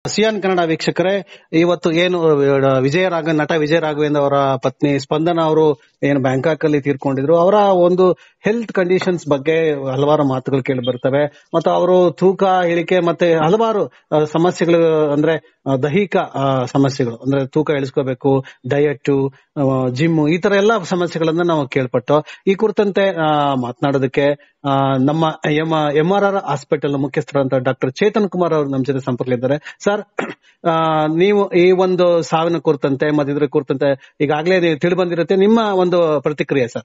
Xi'an Kannada ವೀಕ್ಷಕರೇ ಇವತ್ತು ಏನು ಆ, ವಿಜಯ ರಾಘವ ನಟ ವಿಜಯ ರಾಘವೇಂದ್ರ ಅವರ ಪತ್ನಿ ಸ್ಪಂದನ ಅವರು ಏನು ಬ್ಯಾಂಕಾಕ್ ಅಲ್ಲಿ ತೀರ್ಕೊಂಡಿದ್ರು ಅವರ ಒಂದು ಹೆಲ್ತ್ ಕಂಡೀಷನ್ಸ್ ಬಗ್ಗೆ ಹಲವಾರು ಮಾತುಗಳು ಕೇಳಿ ಬರ್ತವೆ ಮತ್ತು ಅವರು ತೂಕ ಇಳಿಕೆ ಮತ್ತೆ ಹಲವಾರು ಆ, ಸಮಸ್ಯೆಗಳು ಅಂದ್ರೆ ಆ, ದೈಹಿಕ ಆ, ಸಮಸ್ಯೆಗಳು ಅಂದ್ರೆ ತೂಕ ಇಳಿಸ್ಕೋಬೇಕು ಡಯಟ್ ಜಿಮ್ ಈ ತರ ಎಲ್ಲಾ ಸಮಸ್ಯೆಗಳನ್ನ ನಾವು ಕೇಳ್ಪಟ್ಟು ಈ ಕುರಿತಂತೆ ಆ, ಮಾತನಾಡೋದಕ್ಕೆ ಆ, ನಮ್ಮ M M R R hospital ಮುಖ್ಯಸ್ಥರಾದಂತಹ ಡಾಕ್ಟರ್ ಚೇತನ್ ಕುಮಾರ್ ಅವರು ನಮ್ಮ ಜೊತೆ ಸಂಪರ್ಕದಲ್ಲಿದ್ದಾರೆ ಸರ್ ಆ, ನೀವು ಈ ಒಂದು ಸಾವಿನ ಕುರಿತಂತೆ ಮತ್ತೆ ಇದ್ರ ಕುರಿತಂತೆ ಈಗಾಗಲೇ ನೀವು ತಿಳಿ ಬಂದಿರುತ್ತೆ ನಿಮ್ಮ ಒಂದು ಪ್ರತಿಕ್ರಿಯೆ ಸರ್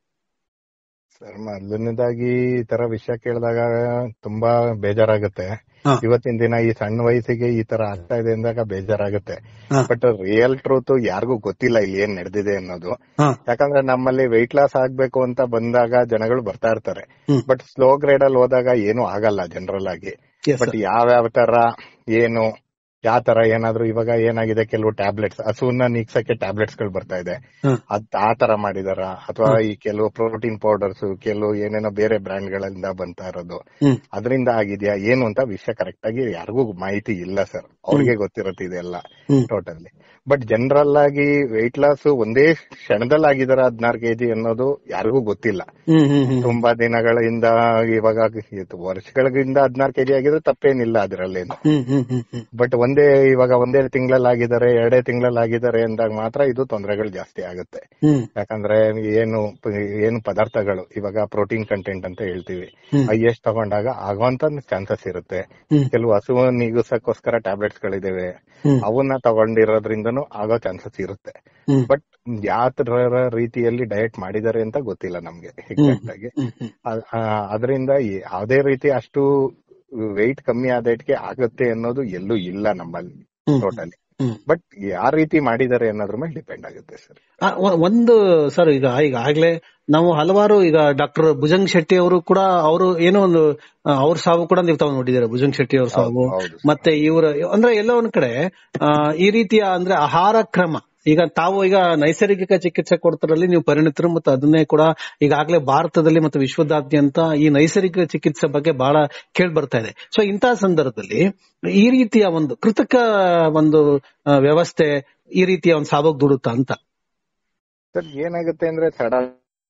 ಸರ್ ಮೊದಲನೇದಾಗಿ ಈ ತರ ವಿಷಯ ಕೇಳಿದಾಗ ತುಂಬಾ ಬೇಜಾರಾಗುತ್ತೆ ಹಾ. ಇವತ್ತಿನ ದಿನ ಈ ಸಣ್ಣ ವಯಸ್ಸಿಗೆ ಈ ತರ ಆಗ್ತಾ ಇದೆ ಅಂದಾಗ ಬೇಜಾರಾಗುತ್ತೆ ಹಾ. ಬಟ್ ರಿಯಲ್ ಟ್ರೂತ್ ಯಾರಿಗೂ ಗೊತ್ತಿಲ್ಲ ಇಲ್ಲಿ ಏನ್ ನಡೆದಿದೆ ಅನ್ನೋದು ಹಾ. ಯಾಕಂದ್ರೆ ನಮ್ಮಲ್ಲಿ ವೆಯ್ಟ್ ಲಾಸ್ ಆಗ್ಬೇಕು ಅಂತ ಬಂದಾಗ ಜನಗಳು ಬರ್ತಾ ಇರ್ತಾರೆ ಹ್ಮ್. ಬಟ್ ಸ್ಲೋ ಗ್ರೇಡ್ ಅಲ್ಲಿ ಹೋದಾಗ ಏನು ಆಗಲ್ಲ ಜನರಲ್ ಆಗಿ Yes, ಬಟ್ sir. ಯಾವ್ಯಾವ ತರ ಏನು ಯಾವ ತರ ಏನಾದ್ರು ಇವಾಗ ಏನಾಗಿದೆ ಕೆಲವು ಟ್ಯಾಬ್ಲೆಟ್ಸ್ ಹಸುವನ್ನ ನೀಗ್ಸಕ್ಕೆ ಟ್ಯಾಬ್ಲೆಟ್ಸ್ ಗಳು ಬರ್ತಾ ಇದೆ ಹ್ಮ್. ಅದ್ ಆ ತರ ಮಾಡಿದಾರ ಅಥವಾ ಈ ಕೆಲವು ಪ್ರೋಟೀನ್ ಪೌಡರ್ಸ್ ಕೆಲವು ಏನೇನೋ ಬೇರೆ ಬ್ರ್ಯಾಂಡ್ ಗಳಿಂದ ಬಂತಾ ಇರೋದು ಹ್ಮ್. ಅದರಿಂದ ಆಗಿದ್ಯಾ ಏನು ಅಂತ ವಿಷಯ ಕರೆಕ್ಟ್ ಆಗಿ ಯಾರಿಗೂ ಮಾಹಿತಿ ಇಲ್ಲ ಸರ್ ಅವ್ರಿಗೆ ಗೊತ್ತಿರುತ್ತೆ ಇದೆಲ್ಲ ಹ್ಮ್. ಟೋಟಲಿ ಬಟ್ ಜನರಲ್ ಆಗಿ ವೆಯ್ಟ್ ಲಾಸ್ ಒಂದೇ ಕ್ಷಣದಲ್ಲಿ ಆಗಿದಾರ ಹದಿನಾರು ಕೆಜಿ ಅನ್ನೋದು ಯಾರಿಗೂ ಗೊತ್ತಿಲ್ಲ ಹ್ಮ್ ಹ್ಮ್ ಹ್ಮ್ ತುಂಬಾ ದಿನಗಳಿಂದ ಇವಾಗ ಇದು ವರ್ಷಗಳಿಂದ ಹದಿನಾರು ಕೆಜಿ ಆಗಿದ್ರೆ ತಪ್ಪೇನಿಲ್ಲ ಅದರಲ್ಲೇನು ಹ್ಮ್ ಹ್ಮ್ ಹ್ಮ್ ಹ್ಮ್ ಬಟ್ ಒಂದೇ ಇವಾಗ ಒಂದೇ ತಿಂಗಳಲ್ಲಿ ಆಗಿದ್ದಾರೆ ಎರಡೇ ತಿಂಗಳಲ್ಲಿ ಆಗಿದ್ದಾರೆ ಅಂದಾಗ ಮಾತ್ರ ಇದು ತೊಂದರೆಗಳು ಜಾಸ್ತಿ ಆಗುತ್ತೆ ಹ್ಮ್ ಯಾಕಂದ್ರೆ ಏನು ಪ- ಏನು ಪದಾರ್ಥಗಳು ಇವಾಗ ಪ್ರೋಟೀನ್ ಕಂಟೆಂಟ್ ಅಂತ ಹೇಳ್ತೀವಿ ಹ್ಮ್. ಹೈಯೆಸ್ಟ್ ತಗೊಂಡಾಗ ಆಗುವಂತ ಚಾನ್ಸಸ್ ಇರುತ್ತೆ ಹ್ಮ್. ಕೆಲವು ಹಸುವು ನೀಗಿಸಕ್ಕೋಸ್ಕರ ಟ್ಯಾಬ್ಲೆಟ್ಸ್ ಗಳಿದಾವೆ ಹ್ಮ್. ಅವನ್ನ ತಗೊಂಡಿರೋದ್ರಿಂದನೂ ಆಗೋ ಚಾನ್ಸಸ್ ಇರುತ್ತೆ ಹ್ಮ್. ಬಟ್ ಯಾವ ತರ ರೀತಿಯಲ್ಲಿ ಡಯಟ್ ಮಾಡಿದ್ದಾರೆ ಅಂತ ಗೊತ್ತಿಲ್ಲ ನಮ್ಗೆ ಎಕ್ಸಾಕ್ಟ್ ಆಗಿ ಹ್ಮ್ ಹ್ಮ್ ಅ- ಆ, ಅದರಿಂದ ಯಾವುದೇ ರೀತಿ ಅಷ್ಟು ವೆಯ್ಟ್ ಕಮ್ಮಿ ಆದಕ್ಕೆ ಆಗುತ್ತೆ ಅನ್ನೋದು ಎಲ್ಲೂ ಇಲ್ಲ ನಮ್ಮಲ್ಲಿ ಹ್ಮ್. Totally hmm. ಬಟ್ ಯಾವ ರೀತಿ ಮಾಡಿದ್ದಾರೆ ಅನ್ನೋದ್ರ ಮೇಲೆ ಡಿಪೆಂಡ್ ಆಗುತ್ತೆ ಸರ್ ಆ, ಒ- ಒಂದು ಸರ್ ಈಗ ಈಗ ಆಗ್ಲೇ ನಾವು ಹಲವಾರು ಈಗ ಡಾಕ್ಟರ್ ಭುಜಂಗ್ ಶೆಟ್ಟಿ ಅವರು ಕೂಡ ಅವರು ಏನೋ ಒಂದು ಆ, ಅವ್ರ ಸಾವು ಕೂಡ ನೀವು ತಾವು ನೋಡಿದ್ದೀರಾ ಭುಜಂಗ್ ಶೆಟ್ಟಿ ಅವ್ರ ಸಾವು ಹೌದು sir. ಮತ್ತೆ ಇವರ ಅಂದ್ರೆ ಎಲ್ಲ ಒಂದ್ ಕಡೆ ಆ, ಈ ರೀತಿಯ ಅಂದ್ರೆ ಆಹಾರ ಕ್ರಮ ಈಗ ತಾವು ಈಗ ನೈಸರ್ಗಿಕ ಚಿಕಿತ್ಸೆ ಕೊಡ್ತಾರಲ್ಲಿ ನೀವು ಪರಿಣಿತರು ಮತ್ತು ಅದನ್ನೇ ಕೂಡ ಈಗಾಗಲೇ ಭಾರತದಲ್ಲಿ ಮತ್ತು ವಿಶ್ವದಾದ್ಯಂತ ಈ ನೈಸರ್ಗಿಕ ಚಿಕಿತ್ಸೆ ಬಗ್ಗೆ ಬಹಳ ಕೇಳಿ ಬರ್ತಾ ಇದೆ ಸೊ ಇಂತಹ ಸಂದರ್ಭದಲ್ಲಿ ಈ ರೀತಿಯ ಒಂದು ಕೃತಕ ಒಂದು ಆ, ವ್ಯವಸ್ಥೆ ಈ ರೀತಿಯ ಒಂದು ಸಾವೋಗ್ ದುಡುತ್ತಾ ಅಂತ ಸರ್ ಏನಾಗುತ್ತೆ ಅಂದ್ರೆ ಸಡನ್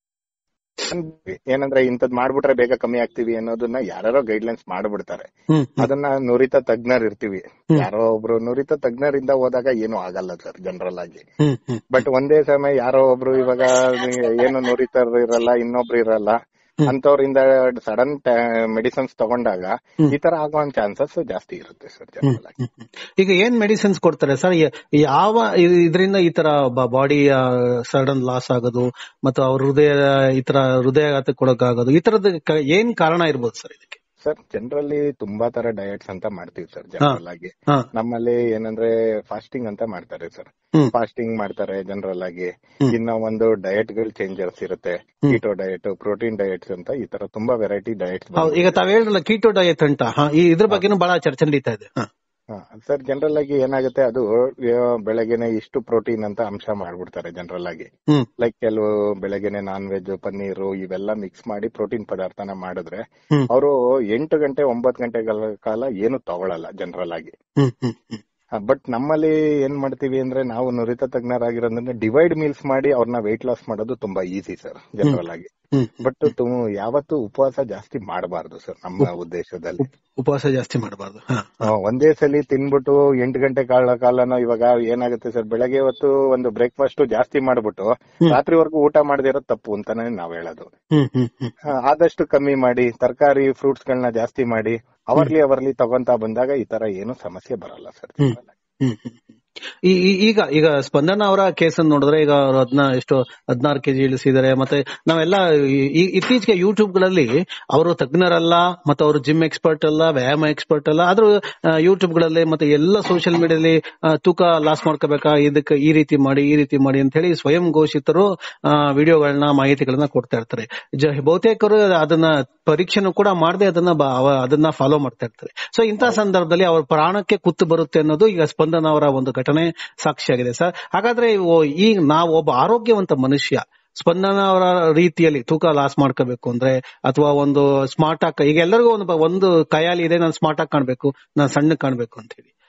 ಏನಂದ್ರೆ ಇಂಥದ್ ಮಾಡ್ಬಿಟ್ರೆ ಬೇಗ ಕಮ್ಮಿ ಆಗ್ತೀವಿ ಅನ್ನೋದನ್ನ ಯಾರೋ ಗೈಡ್ಲೈನ್ಸ್ ಮಾಡ್ಬಿಡ್ತಾರೆ ಹ್ಮ್ ಹ್ಮ್. ಅದನ್ನ ನುರಿತ ತಜ್ಞರ್ ಇರ್ತೀವಿ ಹ್ಮ್. ಯಾರೋ ಒಬ್ರು ನುರಿತ ತಜ್ಞರಿಂದ ಹೋದಾಗ ಏನು ಆಗಲ್ಲ ಸರ್ ಜನರಲ್ ಆಗಿ ಹ್ಮ್ ಹ್ಮ್ ಬಟ್ ಒಂದೇ ಸಮಯ ಯಾರೋ ಒಬ್ರು ಇವಾಗ ಏನು ನುರಿತರು ಇರಲ್ಲ ಇನ್ನೊಬ್ರು ಇರಲ್ಲ ಹ್ಮ್. ಅಂತವ್ರಿಂದ ಸಡನ್ ಮೆಡಿಸಿನ್ಸ್ ತಗೊಂಡಾಗ ಹ್ಮ್. ಈ ತರ ಆಗೋ ಚಾನ್ಸಸ್ ಜಾಸ್ತಿ ಇರುತ್ತೆ ಸರ್ ಜನರಲ್ ಆಗಿ ಹ್ಮ್, ಹ್ಮ್. ಈಗ ಏನ್ ಮೆಡಿಸಿನ್ಸ್ ಕೊಡ್ತಾರೆ ಸರ್ ಯಾವ ಇದರಿಂದ ಈ ತರ ಬಾಡಿ ಸಡನ್ ಲಾಸ್ ಆಗೋದು ಮತ್ತು ಅವ್ರ ಹೃದಯ ಈ ತರ ಹೃದಯಾಘಾತಕ್ಕೆ ಕೊಡಕ್ಕಾಗೋದು ಈ ತರದ ಕ- ಏನ್ ಕಾರಣ ಇರ್ಬೋದು ಸರ್ ಇದಕ್ಕೆ ಸರ್ ಜನರಲಿ ತುಂಬಾ ತರ ಡಯಟ್ಸ್ ಅಂತ ಮಾಡ್ತೀವಿ ಸರ್ ಜನರಲ್ ಆಗಿ ಹಾ ನಮ್ಮಲ್ಲಿ ಏನಂದ್ರೆ ಫಾಸ್ಟಿಂಗ್ ಅಂತ ಮಾಡ್ತಾರೆ ಸರ್ ಹ್ಮ್. ಫಾಸ್ಟಿಂಗ್ ಮಾಡ್ತಾರೆ ಜನರಲ್ ಆಗಿ ಹ್ಮ್. ಇನ್ನ ಒಂದು ಡಯಟ್ ಗಳು ಚೇಂಜರ್ಸ್ ಇರುತ್ತೆ hmm. Keto diet protein diets ಅಂತ ಈ ತರ ತುಂಬಾ ವೆರೈಟಿ ಡಯಟ್ಸ್ ಹೌದು ಈಗ ತಾವ್ ಹೇಳಿದ್ರಲ್ಲ ಕೀಟೋ ಡಯಟ್ ಅಂತ ಹಾ ಈ ಇದ್ರ ಬಗ್ಗೆನೂ ಬಹಳ ಚರ್ಚೆ ನಡೀತಾ ಇದೆ ಹಾ. ಸರ್ ಜನರಲ್ ಆಗಿ ಏನಾಗುತ್ತೆ ಅದು ಆ, ಬೆಳಗ್ಗೆನೆ ಇಷ್ಟು ಪ್ರೋಟೀನ್ ಅಂತ ಅಂಶ ಮಾಡ್ಬಿಡ್ತಾರೆ ಜನರಲ್ ಆಗಿ ಹ್ಮ್ ಲೈಕ್ ಕೆಲವು ಬೆಳಗ್ಗೆನೆ ನಾನ್ ವೆಜ್ ಪನ್ನೀರು ಇವೆಲ್ಲ ಮಿಕ್ಸ್ ಮಾಡಿ ಪ್ರೋಟೀನ್ ಪದಾರ್ಥನ ಮಾಡಿದ್ರೆ ಹ್ಮ್. ಅವರು ಎಂಟು ಗಂಟೆ ಒಂಬತ್ತು ಗಂಟೆಗಳ ಕಾಲ ಏನು ತಗೊಳಲ್ಲ ಜನರಲ್ ಆಗಿ ಹ್ಮ್ ಹ್ಮ್ ಹ್ಮ್ ಬಟ್ ನಮ್ಮಲ್ಲಿ ಏನ್ ಮಾಡ್ತೀವಿ ಅಂದ್ರೆ ನಾವು ನುರಿತ ತಜ್ಞರಾಗಿರೋದ್ರಿಂದ ಡಿವೈಡ್ ಮೀಲ್ಸ್ ಮಾಡಿ ಅವ್ರನ್ನ ವೆಯ್ಟ್ ಲಾಸ್ ಮಾಡೋದು ತುಂಬಾ ಈಸಿ ಸರ್ ಜನರಲ್ ಆಗಿ ಹ್ಮ್ ಬಟ್ ಯಾವತ್ತು ಉಪವಾಸ ಜಾಸ್ತಿ ಮಾಡಬಾರ್ದು ಸರ್ ನಮ್ಮ ಉದ್ದೇಶದಲ್ಲಿ ಉಪವಾಸ ಜಾಸ್ತಿ ಮಾಡಬಾರ್ದು ಹಾ ಆ, ಒಂದೇ ಸಲ ತಿನ್ಬಿಟ್ಟು ಎಂಟು ಗಂಟೆ ಕಾಲ ಕಾಲನ ಇವಾಗ ಏನಾಗುತ್ತೆ ಸರ್ ಬೆಳಗ್ಗೆ ಹೊತ್ತು ಒಂದು ಬ್ರೇಕ್ಫಾಸ್ಟ್ ಜಾಸ್ತಿ ಮಾಡ್ಬಿಟ್ಟು ರಾತ್ರಿವರೆಗೂ ಊಟ ಮಾಡದೇ ಇರೋದು ತಪ್ಪು ಅಂತಾನೆ ನಾವ್ ಹೇಳೋದು ಹ್ಮ್ ಹ್ಮ್ ಹ್ಮ್ ಆ, ಆದಷ್ಟು ಕಮ್ಮಿ ಮಾಡಿ ತರಕಾರಿ ಫ್ರೂಟ್ಸ್ ಗಳನ್ನ ಜಾಸ್ತಿ ಮಾಡಿ ಅವರ್ಲಿ ಅವರ್ಲಿ ತಗೊಂತಾ ಬಂದಾಗ ಈ ತರ ಏನು ಸಮಸ್ಯೆ ಬರಲ್ಲ ಸರ್ ಹ್ಮ್ ಹ್ಮ್ ಹ್ಮ್. ಈ- ಈ- ಈಗ ಈಗ ಸ್ಪಂದನ ಅವರ ಕೇಸ್ ಅನ್ನು ನೋಡಿದ್ರೆ ಈಗ ಅವರು ಹದ್ನಾ ಎಷ್ಟು ಹದಿನಾರು ಕೆಜಿ ಇಳಿಸಿದ್ದಾರೆ ಮತ್ತೆ ನಾವೆಲ್ಲ ಈ- ಈ- ಇತ್ತೀಚೆಗೆ ಯೂಟ್ಯೂಬ್ ಗಳಲ್ಲಿ ಅವರು ತಜ್ಞರಲ್ಲ ಮತ್ತೆ ಅವರು ಜಿಮ್ ಎಕ್ಸ್ಪರ್ಟ್ ಅಲ್ಲ ವ್ಯಾಯಾಮ ಎಕ್ಸ್ಪರ್ಟ್ ಅಲ್ಲ ಆದ್ರೂ ಯೂಟ್ಯೂಬ್ ಗಳಲ್ಲಿ ಮತ್ತೆ ಎಲ್ಲ ಸೋಷಿಯಲ್ ಮೀಡಿಯಾದಲ್ಲಿ ತೂಕ ಲಾಸ್ ಮಾಡ್ಕೋಬೇಕಾ ಇದಕ್ಕೆ ಈ ರೀತಿ ಮಾಡಿ ಈ ರೀತಿ ಮಾಡಿ ಅಂತ ಹೇಳಿ ಸ್ವಯಂ ಘೋಷಿತರು ವಿಡಿಯೋಗಳನ್ನ ಮಾಹಿತಿಗಳನ್ನ ಕೊಡ್ತಾ ಇರ್ತಾರೆ ಜ- ಬಹುತೇಕರು ಅದನ್ನ ಪರೀಕ್ಷೆನೂ ಕೂಡ ಮಾಡದೆ ಅದನ್ನ ಬ- ಅವ- ಅದನ್ನ ಫಾಲೋ ಮಾಡ್ತಾ ಇರ್ತಾರೆ ಸೊ ಇಂತಹ ಸಂದರ್ಭದಲ್ಲಿ ಅವ್ರ ಪ್ರಾಣಕ್ಕೆ ಕುತ್ತು ಬರುತ್ತೆ ಅನ್ನೋದು ಈಗ ಸ್ಪಂದನ ಅವರ ಒಂದು ಘಟನೆ ಸಾಕ್ಷಿಯಾಗಿದೆ ಸರ್ ಹಾಗಾದ್ರೆ ಇವು- ಈಗ ನಾವು ಒಬ್ಬ ಆರೋಗ್ಯವಂತ ಮನುಷ್ಯ ಸ್ಪಂದನ ಅವರ ರೀತಿಯಲ್ಲಿ ತೂಕ ಲಾಸ್ ಮಾಡ್ಕೋಬೇಕು ಅಂದ್ರೆ ಅಥವಾ ಒಂದು ಸ್ಮಾರ್ಟ್ ಆಗಿ ಈಗ ಎಲ್ಲರಿಗೂ ಒಂದು ಬ- ಒಂದು ಕೈಯಲ್ಲಿ ಇದೆ ನಾನು ಸ್ಮಾರ್ಟ್ ಆಗಿ ಕಾಣ್ಬೇಕು ನಾನು ಸಣ್ಣ ಕಾಣ್ಬೇಕು ಅಂತ ಹೇಳಿ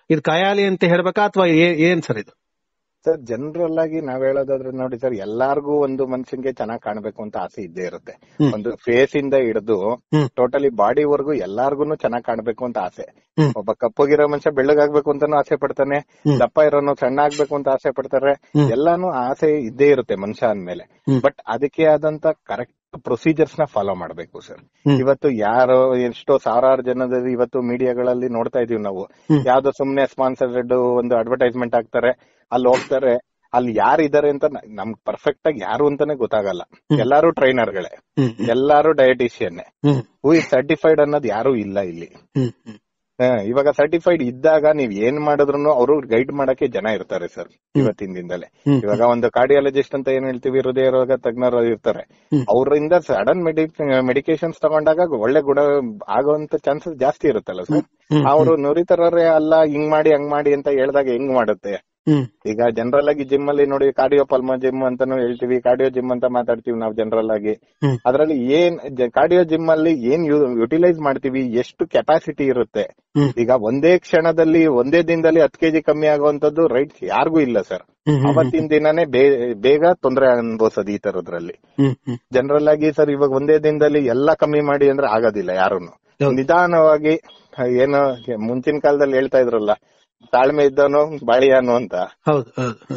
ಇದು ಖಯಾಲಿ ಅಂತ ಹೇಳ್ಬೇಕಾ ಅಥವಾ ಏನ್ ಸರ್ ಇದು ಸರ್ ಜನರಲ್ ಆಗಿ ನಾವ್ ಹೇಳೋದಾದ್ರೆ ನೋಡಿ ಸರ್ ಎಲ್ಲಾರ್ಗೂ ಒಂದು ಮನುಷ್ಯನ್ಗೆ ಚೆನ್ನಾಗ್ ಕಾಣ್ಬೇಕು ಅಂತ ಆಸೆ ಇದ್ದೇ ಇರುತ್ತೆ ಹ್ಮ್. ಒಂದು ಫೇಸ್ ಇಂದ ಹಿಡಿದು ಹ್ಮ್. ಟೋಟಲಿ ಬಾಡಿ ವರ್ಗು ಎಲ್ಲಾರ್ಗುನು ಚೆನ್ನಾಗ್ ಕಾಣ್ಬೇಕು ಅಂತ ಆಸೆ ಹ್ಮ್. ಒಬ್ಬ ಕಪ್ಪಗಿರೋ ಮನುಷ್ಯ ಬೆಳ್ಳಗಾಗ್ಬೇಕು ಅಂತಾನು ಆಸೆ ಪಡ್ತಾನೆ ಹ್ಮ್. ದಪ್ಪ ಇರೋನು ಸಣ್ಣ ಆಗ್ಬೇಕು ಅಂತ ಆಸೆ ಪಡ್ತಾರೆ ಹ್ಮ್. ಎಲ್ಲಾನು ಆಸೆ ಇದ್ದೇ ಇರುತ್ತೆ ಮನುಷ್ಯ ಅಂದ್ಮೇಲೆ ಹ್ಮ್. ಬಟ್ ಅದಕ್ಕೆ ಆದಂತ ಕರೆಕ್ಟ್ ಪ್ರೊಸೀಜರ್ಸ್ ನ ಫಾಲೋ ಮಾಡ್ಬೇಕು ಸರ್ ಹ್ಮ್. ಇವತ್ತು ಯಾರೋ ಎಷ್ಟೋ ಸಾವಿರಾರು ಜನದ ಇವತ್ತು ಮೀಡಿಯಾಗಳಲ್ಲಿ ನೋಡ್ತಾ ಇದೀವಿ ನಾವು ಹ್ಮ್. ಯಾವ್ದೋ ಸುಮ್ನೆ ಸ್ಪಾನ್ಸರ್ಡ್ ಒಂದು ಅಡ್ವರ್ಟೈಸ್ಮೆಂಟ್ ಹಾಕ್ತಾರೆ ಅಲ್ಲಿ ಹೋಗ್ತಾರೆ ಅಲ್ಲಿ ಯಾರು ಇದಾರೆ ಅಂತ ನ- ನಮ್ಗ್ ಪರ್ಫೆಕ್ಟ್ ಆಗಿ ಯಾರು ಅಂತಾನೆ ಗೊತ್ತಾಗಲ್ಲ ಹ್ಮ್. ಎಲ್ಲಾರು ಟ್ರೈನರ್ಗಳೇ ಹ್ಮ್ ಹ್ಮ್. ಎಲ್ಲಾರು dietitian hmm who is certified ಅನ್ನೋದು ಯಾರು ಇಲ್ಲ ಇಲ್ಲಿ ಹ್ಮ್ ಹ್ಮ್. ಹ, ಇವಾಗ ಸರ್ಟಿಫೈಡ್ ಇದ್ದಾಗ ನೀವ್ ಏನ್ ಮಾಡಿದ್ರು ಅವರು ಗೈಡ್ ಮಾಡಕ್ಕೆ ಜನ ಇರ್ತಾರೆ ಸರ್ ಇವತ್ತಿನ ದಿನದಲ್ಲೇ ಹ್ಮ್. ಇವಾಗ ಒಂದು ಕಾರ್ಡಿಯಾಲಜಿಸ್ಟ್ ಅಂತ ಏನ್ ಹೇಳ್ತೀವಿ ಹೃದಯ ರೋಗ ತಜ್ಞರು ಇರ್ತಾರೆ ಹ್ಮ್. ಅವರಿಂದ ಸಡನ್ ಮೆಡಿಕೇಶನ್ಸ್ ತಗೊಂಡಾಗ ಒಳ್ಳೆ ಗುಣ ಆಗುವಂತ ಚಾನ್ಸಸ್ ಜಾಸ್ತಿ ಇರುತ್ತಲ್ಲ ಸರ್ ಹ್ಮ್. ಅವರು ನುರಿತರರೇ ಅಲ್ಲ ಹಿಂಗ್ ಮಾಡಿ ಹಂಗ್ ಮಾಡಿ ಅಂತ ಹೇಳಿದಾಗ ಹೆಂಗ್ ಮಾಡುತ್ತೆ ಹ್ಮ್ ಈಗ ಜನರಲ್ ಆಗಿ ಜಿಮ್ ಅಲ್ಲಿ ನೋಡಿ ಕಾರ್ಡಿಯೋ ಪಲ್ಮ ಜಿಮ್ ಅಂತಾನು ಹೇಳ್ತೀವಿ ಕಾರ್ಡಿಯೋ ಜಿಮ್ ಅಂತ ಮಾತಾಡ್ತೀವಿ ನಾವು ಜನರಲ್ ಆಗಿ ಹ್ಮ್. ಅದ್ರಲ್ಲಿ ಏನ್ ಕಾರ್ಡಿಯೋ ಜಿಮ್ ಅಲ್ಲಿ ಏನ್ ಯುಟಿಲೈಸ್ ಮಾಡ್ತೀವಿ ಎಷ್ಟು ಕೆಪಾಸಿಟಿ ಇರುತ್ತೆ ಹ್ಮ್. ಈಗ ಒಂದೇ ಕ್ಷಣದಲ್ಲಿ ಒಂದೇ ದಿನದಲ್ಲಿ ಹತ್ತು ಕೆಜಿ ಕಮ್ಮಿ ಆಗುವಂತದ್ದು ರೈಟ್ ಯಾರಿಗೂ ಇಲ್ಲ ಸರ್ ಹ್ಮ್ ಹ್ಮ್. ಅವತ್ತಿನ ದಿನನೇ ಬೇ- ಬೇಗ ತೊಂದರೆ ಅನ್ಭವಿಸೋದು ಈ ತರದ್ರಲ್ಲಿ ಹ್ಮ್ ಹ್ಮ್. ಜನರಲ್ ಆಗಿ ಸರ್ ಇವಾಗ ಒಂದೇ ದಿನದಲ್ಲಿ ಎಲ್ಲಾ ಕಮ್ಮಿ ಮಾಡಿ ಅಂದ್ರೆ ಆಗೋದಿಲ್ಲ ಯಾರುನು ಹೌದು. ನಿಧಾನವಾಗಿ ಏನು ಮುಂಚಿನ ಕಾಲದಲ್ಲಿ ಹೇಳ್ತಾ ಇದ್ರಲ್ಲ ತಾಳ್ಮೆ ಇದ್ದವನು ಬಾಳಿಯಾನು ಅಂತ ಹೌದು ಹೌದು ಹ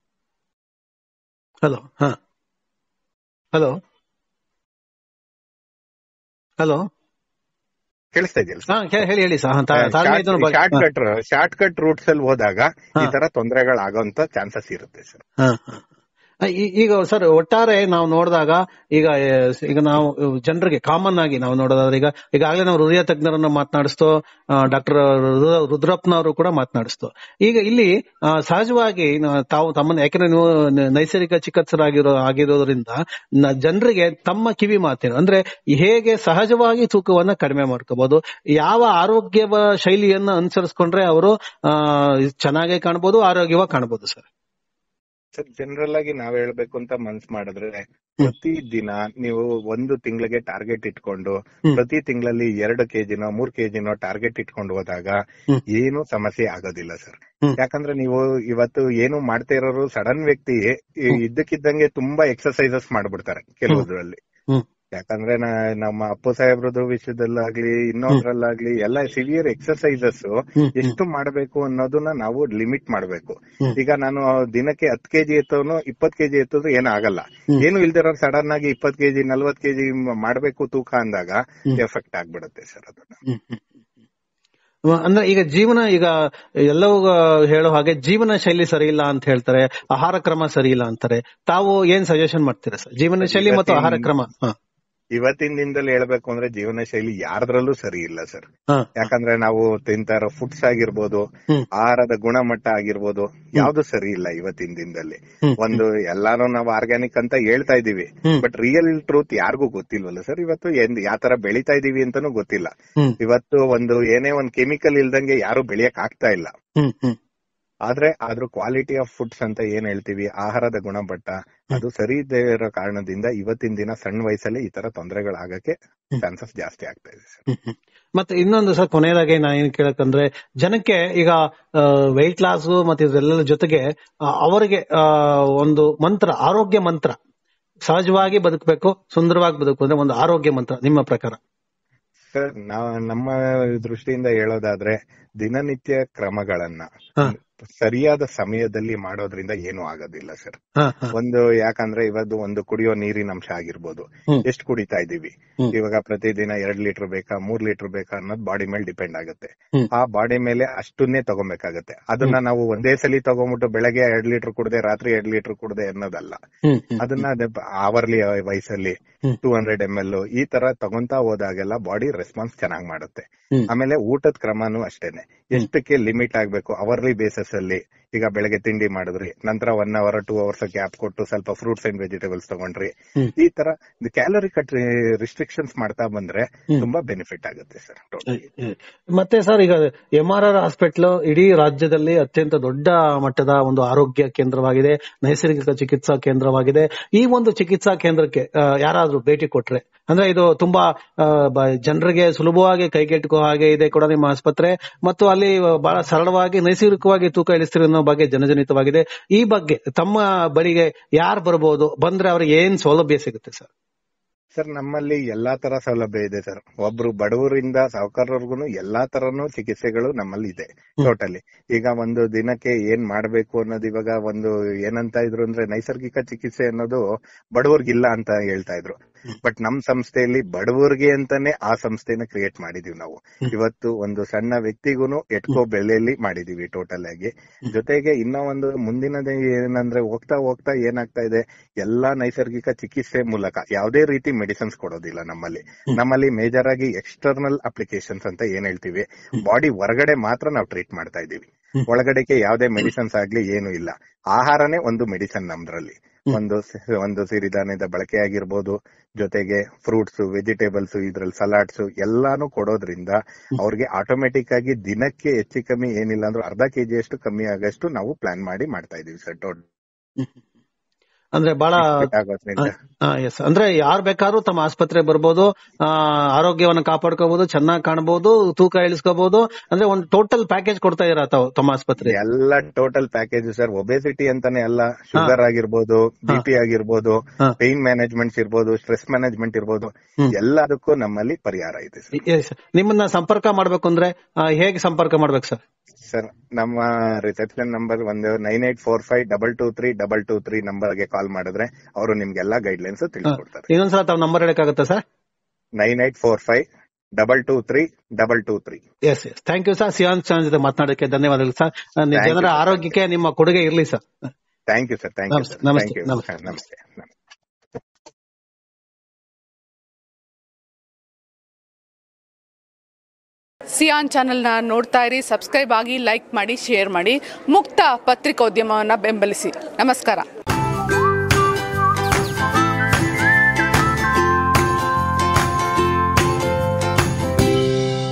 ಹಲೋ ಹ ಹಲೋ ಹಲೋ ಕೇಳಿಸ್ತಾ ಇದೆಯಲ್ಲ ಹಾ ಕೇ- ಹೇಳಿ ಹೇಳಿ ಸರ್ ತಾಳ್ಮೆ ಇದ್ದವನು ಬಾಳಿ- short cut short cut routes ಅಲ್ಲಿ ಹೋದಾಗ ಈ ಹಾ. ತರ ತೊಂದರೆಗಳಾಗೋಂತ ಚಾನ್ಸಸ್ ಇರುತ್ತೆ ಸರ್ ಹ, ಹ. ಈ- ಈಗ ಸರ್ ಒಟ್ಟಾರೆ ನಾವು ನೋಡಿದಾಗ ಈಗ ಆ, ಈಗ ನಾವು ಜನರಿಗೆ ಕಾಮನ್ ಆಗಿ ನಾವು ನೋಡೋದಾದ್ರೆ ಈಗ ಈಗಾಗಲೇ ನಾವು ಹೃದಯ ತಜ್ಞರನ್ನ ಮಾತನಾಡಿಸ್ತೋ ಡಾಕ್ಟರ್ ರುದ್ರಪ್ಪನವರು ಕೂಡ ಮಾತನಾಡಿಸ್ತೋ ಈಗ ಇಲ್ಲಿ ಆ, ಸಹಜವಾಗಿ ನಾ- ತಾವು ತಮ್ಮನ್ನ ಯಾಕಂದ್ರೆ ನೀವು ನ- ನೈಸರ್ಗಿಕ ಚಿಕಿತ್ಸರಾಗಿರೋ ಆಗಿರೋದ್ರಿಂದ ನ- ಜನರಿಗೆ ತಮ್ಮ ಕಿವಿ ಮಾತೇನು ಅಂದ್ರೆ ಹೇಗೆ ಸಹಜವಾಗಿ ತೂಕವನ್ನ ಕಡಿಮೆ ಮಾಡ್ಕೋಬಹುದು ಯಾವ ಆರೋಗ್ಯ ಶೈಲಿಯನ್ನ ಅನುಸರಿಸ್ಕೊಂಡ್ರೆ ಅವರು ಆ, ಚೆನ್ನಾಗಿ ಕಾಣ್ಬೋದು ಆರೋಗ್ಯವಾಗಿ ಕಾಣ್ಬೋದು ಸರ್ ಸರ್ ಜನರಲ್ ಆಗಿ ನಾವ್ ಹೇಳ್ಬೇಕು ಅಂತ ಮನ್ಸ್ ಮಾಡಿದ್ರೆ ಪ್ರತಿ ದಿನ ನೀವು ಒಂದು ತಿಂಗಳಿಗೆ ಟಾರ್ಗೆಟ್ ಇಟ್ಕೊಂಡು ಹ್ಮ್. ಪ್ರತಿ ತಿಂಗಳಲ್ಲಿ ಎರಡು ಕೆಜಿನೋ ಮೂರ್ ಕೆಜಿನೋ ಟಾರ್ಗೆಟ್ ಇಟ್ಕೊಂಡು ಹೋದಾಗ ಹ್ಮ್. ಏನು ಸಮಸ್ಯೆ ಆಗೋದಿಲ್ಲ ಸರ್ ಹ್ಮ್. ಯಾಕಂದ್ರೆ ನೀವು ಇವತ್ತು ಏನು ಮಾಡ್ತಾ ಇರೋರು ಸಡನ್ ವ್ಯಕ್ತಿ ಈ ಹ್ಮ್. ಇದ್ದಕ್ಕಿದ್ದಂಗೆ ತುಂಬಾ ಎಕ್ಸರ್ಸೈಸಸ್ ಮಾಡ್ಬಿಡ್ತಾರೆ ಕೆಲವುದ್ರಲ್ಲಿ ಹ್ಮ್. ಯಾಕಂದ್ರೆ ನಾ- ನಮ್ಮ ಅಪ್ಪು ಸಾಹೇಬ್ರದ್ದು ವಿಷಯದಲ್ಲಾಗ್ಲಿ ಇನ್ನೊಂದ್ರಲ್ಲಾಗ್ಲಿ ಎಲ್ಲ ಸಿವಿಯರ್ ಎಕ್ಸರ್ಸೈಸಸ್ ಹ್ಮ್. ಎಷ್ಟು ಮಾಡಬೇಕು ಅನ್ನೋದನ್ನ ನಾವು ಲಿಮಿಟ್ ಮಾಡಬೇಕು ಹ್ಮ್. ಈಗ ನಾನು ದಿನಕ್ಕೆ ಹತ್ ಕೆಜಿ ಎತ್ತೋನು ಇಪ್ಪತ್ ಕೆಜಿ ಎತ್ತಿದ್ರು ಏನು ಆಗಲ್ಲ ಹ್ಮ್. ಏನು ಇಲ್ದಿರೋ ಸಡನ್ ಆಗಿ ಇಪ್ಪತ್ ಕೆಜಿ ನಲ್ವತ್ ಕೆಜಿ ಮಾಡ್ಬೇಕು ತೂಕ ಅಂದಾಗ ಹ್ಮ್. ಎಫೆಕ್ಟ್ ಆಗ್ಬಿಡುತ್ತೆ ಸರ್ ಅದನ್ನ ಹ್ಮ್, ಹ್ಮ್, ಹ್ಮ್. ಅಂದ್ರೆ ಈಗ ಜೀವನ ಈಗ ಎಲ್ಲವೂ ಹೇಳೋ ಹಾಗೆ ಜೀವನ ಶೈಲಿ ಸರಿ ಇಲ್ಲ ಅಂತ ಹೇಳ್ತಾರೆ ಆಹಾರ ಕ್ರಮ ಸರಿ ಇಲ್ಲ ಅಂತಾರೆ ತಾವು ಏನ್ ಸಜೆಷನ್ ಮಾಡ್ತೀರಾ ಸರ್ ಜೀವನ ಶೈಲಿ ಮತ್ತು ಆಹಾರ ಕ್ರಮ ಹ, ಇವತ್ತಿನ ದಿನದಲ್ಲಿ ಹೇಳ್ಬೇಕು ಅಂದ್ರೆ ಜೀವನ ಶೈಲಿ ಯಾರ್ದ್ರಲ್ಲೂ ಸರಿ ಇಲ್ಲ ಸರ್ ಹ, ಯಾಕಂದ್ರೆ ನಾವು ತಿಂತಾ ಇರೋ ಫುಡ್ಸ್ ಆಗಿರ್ಬೋದು ಹ್ಮ್. ಆಹಾರದ ಗುಣಮಟ್ಟ ಆಗಿರ್ಬೋದು ಯಾವ್ದು ಸರಿ ಇಲ್ಲ ಇವತ್ತಿನ ದಿನದಲ್ಲಿ ಹ್ಮ್, ಒಂದು ಎಲ್ಲಾನು ನಾವು ಆರ್ಗ್ಯಾನಿಕ್ ಅಂತ ಹೇಳ್ತಾ ಇದೀವಿ ಹ್ಮ್. ಬಟ್ ರಿಯಲ್ ಟ್ರೂತ್ ಯಾರಿಗೂ ಗೊತ್ತಿಲ್ವಲ್ಲ ಸರ್ ಇವತ್ತು ಏನ್ ಯಾವ ತರ ಬೆಳಿತಾ ಇದೀವಿ ಅಂತಾನೂ ಗೊತ್ತಿಲ್ಲ ಹ್ಮ್, ಇವತ್ತು ಒಂದು ಏನೇ ಒಂದ್ ಕೆಮಿಕಲ್ ಇಲ್ದಂಗೆ ಯಾರು ಬೆಳೆಯಕ್ ಆಗ್ತಾ ಇಲ್ಲ ಹ್ಮ್, ಹ್ಮ್, ಆದ್ರೆ ಅದ್ರ ಕ್ವಾಲಿಟಿ ಆಫ್ ಫುಡ್ಸ್ ಅಂತ ಏನ್ ಹೇಳ್ತೀವಿ ಆಹಾರದ ಗುಣಮಟ್ಟ ಅದು ಸರಿ ಇದ್ದೇ ಇರೋ ಕಾರಣದಿಂದ ಇವತ್ತಿನ ದಿನ ಸಣ್ಣ ವಯಸ್ಸಲ್ಲಿ ಈ ತರ ತೊಂದರೆಗಳಾಗಕ್ಕೆ ಚಾನ್ಸಸ್ ಜಾಸ್ತಿ ಆಗ್ತಾ ಇದೆ ಸರ್ ಹ್ಮ್, ಹ್ಮ್. ಮತ್ತೆ ಇನ್ನೊಂದು ಸರ್ ಕೊನೆಯದಾಗಿ ನಾ ಏನ್ ಕೇಳಕ್ಕಂದ್ರೆ ಜನಕ್ಕೆ ಈಗ ವೆಯ್ಟ್ ಲಾಸ್ ಮತ್ತೆ ಇದೆಲ್ಲ ಜೊತೆಗೆ ಆ, ಅವರಿಗೆ ಆ, ಒಂದು ಮಂತ್ರ ಆರೋಗ್ಯ ಮಂತ್ರ ಸಹಜವಾಗಿ ಬದುಕಬೇಕು ಸುಂದರವಾಗಿ ಬದುಕು ಅಂದ್ರೆ ಒಂದು ಆರೋಗ್ಯ ಮಂತ್ರ ನಿಮ್ಮ ಪ್ರಕಾರ ಸರ್ ನಾವ್ ನಮ್ಮ ದೃಷ್ಟಿಯಿಂದ ಹೇಳೋದಾದ್ರೆ ದಿನನಿತ್ಯ ಕ್ರಮಗಳನ್ನ ಹ. ಸರಿಯಾದ ಸಮಯದಲ್ಲಿ ಮಾಡೋದ್ರಿಂದ ಏನು ಆಗೋದಿಲ್ಲ ಸರ್ ಹ, ಹ. ಒಂದು ಯಾಕಂದ್ರೆ ಇವತ್ತು ಒಂದು ಕುಡಿಯೋ ನೀರಿನ ಅಂಶ ಆಗಿರ್ಬೋದು ಹ್ಮ್. ಎಷ್ಟು ಕುಡಿತಾ ಇದೀವಿ ಹ್ಮ್. ಇವಾಗ ಪ್ರತಿದಿನ ಎರಡ್ ಲೀಟರ್ ಬೇಕಾ ಮೂರ್ ಲೀಟರ್ ಬೇಕಾ ಅನ್ನೋದು ಬಾಡಿ ಮೇಲೆ ಡಿಪೆಂಡ್ ಆಗುತ್ತೆ ಹ್ಮ್. ಆ ಬಾಡಿ ಮೇಲೆ ಅಷ್ಟನ್ನೇ ತಗೊಬೇಕಾಗತ್ತೆ ಅದನ್ನ ನಾವು ಒಂದೇ ಸಲಿ ತಗೊಂಡ್ಬಿಟ್ಟು ಬೆಳಗ್ಗೆ ಎರಡ್ ಲೀಟರ್ ಕುಡ್ದೆ ರಾತ್ರಿ ಎರಡ್ ಲೀಟರ್ ಕುಡ್ದೆ ಅನ್ನೋದಲ್ಲ ಹ್ಮ್, ಹ್ಮ್, ಅದನ್ನ ಅವರ್ಲಿ ವಯಸ್ಸಲ್ಲಿ hmm. Two hundred M L ಈ ತರ ತಗೊಂತಾ ಹೋದಾಗೆಲ್ಲ ಬಾಡಿ ರೆಸ್ಪಾನ್ಸ್ ಚೆನ್ನಾಗ್ ಮಾಡುತ್ತೆ ಹ್ಮ್. ಆಮೇಲೆ ಊಟದ ಕ್ರಮನೂ ಅಷ್ಟೇನೆ ಎಷ್ಟಕ್ಕೆ ಲಿಮಿಟ್ ಆಗ್ಬೇಕು ಅವರ್ಲಿ ಬೇಸಸ್ ಅಲ್ಲಿ ಈಗ ಬೆಳಗ್ಗೆ ತಿಂಡಿ ಮಾಡಿದ್ರಿ ನಂತರ one hour two hours gap ಕೊಟ್ಟು ಸ್ವಲ್ಪ ಫ್ರೂಟ್ಸ್ ಅಂಡ್ ವೆಜಿಟೇಬಲ್ಸ್ ತಗೊಂಡ್ರಿ ಹ್ಮ್. ಈ ತರ ಕ್ಯಾಲರಿ ಕಟ್ ರಿಸ್ಟ್ರಿಕ್ಷನ್ಸ್ ಮಾಡ್ತಾ ಬಂದ್ರೆ ಹ್ಮ್. ತುಂಬಾ ಬೆನಿಫಿಟ್ ಆಗುತ್ತೆ ಸರ್ ಮತ್ತೆ ಸರ್ ಈಗ ಎಂ ಆರ್ ಆರ್ ಹಾಸ್ಪಿಟಲ್ ಇಡೀ ರಾಜ್ಯದಲ್ಲಿ ಅತ್ಯಂತ ದೊಡ್ಡ ಮಟ್ಟದ ಒಂದು ಆರೋಗ್ಯ ಕೇಂದ್ರವಾಗಿದೆ ನೈಸರ್ಗಿಕ ಚಿಕಿತ್ಸಾ ಕೇಂದ್ರವಾಗಿದೆ ಈ ಒಂದು ಚಿಕಿತ್ಸಾ ಕೇಂದ್ರಕ್ಕೆ ಆ, ಯಾರಾದ್ರೂ ಭೇಟಿ ಕೊಟ್ರೆ ಅಂದ್ರೆ ಇದು ತುಂಬಾ ಆ, ಬ- ಜನರಿಗೆ ಸುಲಭವಾಗಿ ಕೈಗೆಟುಕುವ ಹಾಗೆ ಇದೆ ಕೂಡ ನಿಮ್ಮ ಆಸ್ಪತ್ರೆ ಮತ್ತು ಅಲ್ಲಿ ಬಹಳ ಸರಳವಾಗಿ ನೈಸರ್ಗಿಕವಾಗಿ ತೂಕ ಇಳಿಸ್ತೀರಿ ಅನ್ನೋ ಬಗ್ಗೆ ಜನಜನಿತವಾಗಿದೆ ಈ ಬಗ್ಗೆ ತಮ್ಮ ಬಳಿಗೆ ಯಾರು ಬರ್ಬೋದು ಬಂದ್ರೆ ಅವ್ರಿಗೆ ಏನ್ ಸೌಲಭ್ಯ ಸಿಗುತ್ತೆ ಸರ್ ಸರ್ ನಮ್ಮಲ್ಲಿ ಎಲ್ಲಾ ತರ ಸೌಲಭ್ಯ ಇದೆ ಸರ್ ಒಬ್ರು ಬಡವರಿಂದ ಸಾಹುಕಾರವರ್ಗುನು ಎಲ್ಲಾ ತರನು ಚಿಕಿತ್ಸೆಗಳು ನಮ್ಮಲ್ಲಿ ಇದೆ ಹ್ಮ್. ಟೋಟಲಿ ಈಗ ಒಂದು ದಿನಕ್ಕೆ ಏನ್ ಮಾಡ್ಬೇಕು ಅನ್ನೋದು ಇವಾಗ ಒಂದು ಏನಂತ ಇದ್ರು ಅಂದ್ರೆ ನೈಸರ್ಗಿಕ ಚಿಕಿತ್ಸೆ ಅನ್ನೋದು ಬಡವರ್ಗಿಲ್ಲ ಅಂತ ಹೇಳ್ತಾ ಇದ್ರು ಹ್ಮ್. ಬಟ್ ನಮ್ ಸಂಸ್ಥೆಯಲ್ಲಿ ಬಡವರಿಗೆ ಅಂತಾನೆ ಆ ಸಂಸ್ಥೆನ ಕ್ರಿಯೇಟ್ ಮಾಡಿದೀವಿ ನಾವು ಹ್ಮ್. ಇವತ್ತು ಒಂದು ಸಣ್ಣ ವ್ಯಕ್ತಿಗೂನು ಎಟ್ಕೋ ಬೆಲೆಯಲ್ಲಿ ಮಾಡಿದೀವಿ ಟೋಟಲ್ ಆಗಿ ಹ್ಮ್. ಜೊತೆಗೆ ಇನ್ನ ಒಂದು ಮುಂದಿನದ ಏನಂದ್ರೆ ಹೋಗ್ತಾ ಹೋಗ್ತಾ ಏನಾಗ್ತಾ ಇದೆ ಎಲ್ಲಾ ನೈಸರ್ಗಿಕ ಚಿಕಿತ್ಸೆ ಮೂಲಕ ಯಾವುದೇ ರೀತಿ ಮೆಡಿಸಿನ್ಸ್ ಕೊಡೋದಿಲ್ಲ ನಮ್ಮಲ್ಲಿ ಹ್ಮ್. ನಮ್ಮಲ್ಲಿ ಮೇಜರ್ ಆಗಿ ಎಕ್ಸ್ಟರ್ನಲ್ ಅಪ್ಲಿಕೇಶನ್ಸ್ ಅಂತ ಏನ್ ಹೇಳ್ತೀವಿ ಹ್ಮ್. ಬಾಡಿ ಹೊರಗಡೆ ಮಾತ್ರ ನಾವು ಟ್ರೀಟ್ ಮಾಡ್ತಾ ಇದೀವಿ ಹ್ಮ್. ಒಳಗಡೆಗೆ ಯಾವುದೇ ಮೆಡಿಸಿನ್ಸ್ ಆಗ್ಲಿ ಏನು ಇಲ್ಲ ಆಹಾರನೇ ಒಂದು ಮೆಡಿಸನ್ ನಮ್ದ್ರಲ್ಲಿ ಹ್ಮ್. ಒಂದು ಸಿ- ಒಂದು ಸಿರಿಧಾನ್ಯದ ಬಳಕೆ ಆಗಿರ್ಬೋದು ಜೊತೆಗೆ ಫ್ರೂಟ್ಸ್ ವೆಜಿಟೇಬಲ್ಸ್ ಇದ್ರಲ್ಲಿ ಸಲಾಡ್ಸ್ ಎಲ್ಲಾನು ಕೊಡೋದ್ರಿಂದ ಅವ್ರಿಗೆ ಆಟೋಮೆಟಿಕ್ ಆಗಿ ದಿನಕ್ಕೆ ಹೆಚ್ಚು ಕಮ್ಮಿ ಏನಿಲ್ಲ ಅಂದ್ರೆ ಅರ್ಧ ಕೆಜಿ ಅಷ್ಟು ಕಮ್ಮಿ ಆಗಷ್ಟು ನಾವು ಪ್ಲಾನ್ ಮಾಡಿ ಮಾಡ್ತಾ ಇದೀವಿ ಸರ್ ಟೋಟಲ್ ಅಂದ್ರೆ ಬಹಳ ಆಗೋದ್ರಿಂದ ಎಸ್ ಅಂದ್ರೆ ಯಾರು ಬೇಕಾದ್ರೂ ತಮ್ಮ ಆಸ್ಪತ್ರೆ ಬರ್ಬೋದು ಆ, ಆರೋಗ್ಯವನ್ನ ಕಾಪಾಡ್ಕೋಬಹುದು ಚೆನ್ನಾಗಿ ಕಾಣಬಹುದು ತೂಕ ಇಳಿಸ್ಕೋಬಹುದು ಅಂದ್ರೆ ಒಂದು ಟೋಟಲ್ ಪ್ಯಾಕೇಜ್ ಕೊಡ್ತಾ ಇರ ತಾವು ತಮ್ಮ ಆಸ್ಪತ್ರೆ ಎಲ್ಲ ಟೋಟಲ್ ಪ್ಯಾಕೇಜ್ ಸರ್ ಒಬೆಸಿಟಿ ಅಂತಾನೆ ಅಲ್ಲ ಶುಗರ್ ಆಗಿರ್ಬೋದು ಬಿ ಪಿ ಆಗಿರ್ಬೋದು ಹಾ. ಪೇನ್ ಮ್ಯಾನೇಜ್ಮೆಂಟ್ ಇರ್ಬೋದು ಸ್ಟ್ರೆಸ್ ಮ್ಯಾನೇಜ್ಮೆಂಟ್ ಇರ್ಬೋದು ಹ್ಮ್. ಎಲ್ಲದಕ್ಕೂ ನಮ್ಮಲ್ಲಿ ಪರಿಹಾರ ಇದೆ ಸರ್ Yes. ನಿಮ್ಮನ್ನ ಸಂಪರ್ಕ ಮಾಡ್ಬೇಕು ಅಂದ್ರೆ ಆ, ಹೇಗೆ ಸಂಪರ್ಕ ಮಾಡ್ಬೇಕು ಸರ್ ಸರ್ ನಮ್ಮ ರಿಸೆಪ್ಷನ್ ನಂಬರ್ ಒಂದು nine eight four five double two three double two three ನಂಬರ್ಗೆ ಕಾಲ್ ಮಾಡಿದ್ರೆ ಅವರು ನಿಮ್ಗೆಲ್ಲಾ ಗೈಡ್ ಲೈನ್ಸ್ ತಿಳಿಸ್ಕೊಡ್ತಾರೆ ಇನ್ನೊಂದ್ಸಲ ತಾವ್ ನಂಬರ್ ಹೇಳಕ್ಕಾಗತ್ತಾ sir nine eight four five double two three double two three yes yes thank you sir ಸಿಯಾನ್ ಚಾನ್ ಜೊತೆ ಮಾತನಾಡೋಕೆ ಧನ್ಯವಾದಗಳು ಸರ್ Thank you, ಜನರ sir. ಆರೋಗ್ಯಕ್ಕೆ ನಿಮ್ಮ ಕೊಡುಗೆ ಇರಲಿ sir thank you sir thank you ನಮಸ್ತೆ, ಸರ್ ನಮಸ್ತೆ, ಥ್ಯಾಂಕ್ ಯು ನಮಸ್ತೆ. ನಮಸ್ತೆ ನಮಸ್ತೆ ಸಿಯಾನ್ ಚಾನೆಲ್ನ ನೋಡ್ತಾ ಇರಿ ಸಬ್ಸ್ಕ್ರೈಬ್ ಆಗಿ ಲೈಕ್ ಮಾಡಿ ಶೇರ್ ಮಾಡಿ ಮುಕ್ತ ಪತ್ರಿಕೋದ್ಯಮವನ್ನು ಬೆಂಬಲಿಸಿ ನಮಸ್ಕಾರ